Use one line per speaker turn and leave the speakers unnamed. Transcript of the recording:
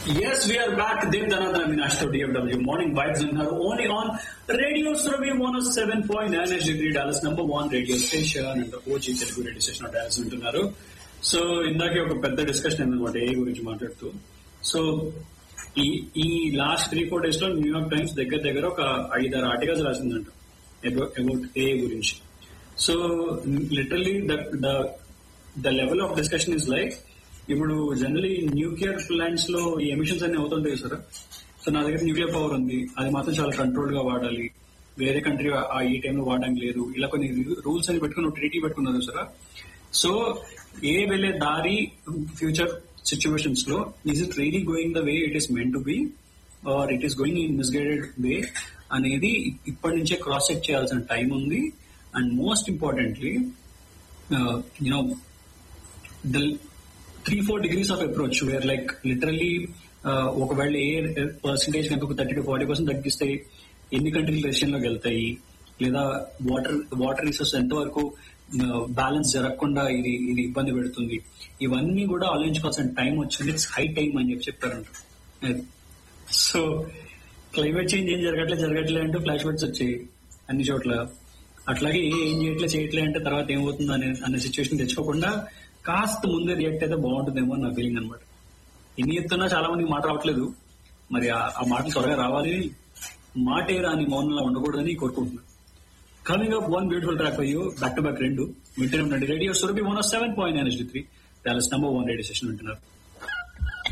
Yes, we are back. Dev Dhanadhan Avinash to DFW Morning Vibes in her only on Radio Surabhi 107.9 degree Dallas number one radio station and the OG Telugu radio station of Dallas ఉంటున్నారు so ఇందాకే ఒక పెద్ద discussion అయిందన్నమాట ఏ గురించి మాట్లాడుతూ so ఈ ఈ last three four days లో న్యూయార్క్ టైమ్స్ దగ్గర దగ్గర ఒక ఐదారు ఆర్టికల్స్ రాసిందంట అబౌట్ ఏ గురించి so literally the the the level of discussion is like ఇప్పుడు జనరలీ న్యూక్లియర్ ప్లాంట్స్ లో ఈ ఎమిషన్స్ అన్ని అవుతుంటాయి సార్ సో నా దగ్గర న్యూక్లియర్ పవర్ ఉంది అది మాత్రం చాలా కంట్రోల్ గా వాడాలి వేరే కంట్రీ ఆ ఈ టైంలో వాడడానికి లేదు ఇలా కొన్ని రూల్స్ అని పెట్టుకుని ట్రీటీ పెట్టుకున్నారు సార్ సో ఏ వెళ్లే దారి ఫ్యూచర్ సిచ్యువేషన్స్ లో is it really going the way it is meant to be or it is going in misguided way అనేది ఇప్పటి నుంచే క్రాస్ చెక్ చేయాల్సిన టైం ఉంది and most importantly you know the three four degrees of approach where like literally ఒకవేళ ఏ percentage కనుక ఒక thirty to forty percent తగ్గిస్తే ఎన్ని కంట్రీలు రెసిషన్ లోకి వెళ్తాయి లేదా వాటర్ వాటర్ రిసోర్స్ ఎంతవరకు బ్యాలెన్స్ జరగకుండా ఇది ఇది ఇబ్బంది పెడుతుంది ఇవన్నీ కూడా ఆలోచించుకోవాల్సిన టైం వచ్చింది ఇట్స్ హై టైం అని చెప్పి చెప్తారంట సో క్లైమేట్ చేంజ్ ఏం జరగట్లే జరగట్లే అంటే ఫ్లాష్ బెడ్స్ వచ్చాయి అన్ని చోట్ల అట్లాగే ఏం చేయట్లే చేయట్లే అంటే తర్వాత ఏమవుతుంది అనే అనే సిచ్యువేషన్ తెచ్చుకోకుండా కాస్త ముందే రియాక్ట్ అయితే బాగుంటుందేమో నా ఫీలింగ్ అనమాట ఎన్ని ఎత్తున్నా చాలా మందికి మాట రావట్లేదు మరి ఆ ఆ మాటలు త్వరగా రావాలి మాటే రాని మౌనంలో ఉండకూడదని కోరుకుంటున్నాను coming up one beautiful track for you back to back రెండు వింటూనే ఉండండి radio Surabhi one seven point nine three Dallas number one radio station వింటున్నారు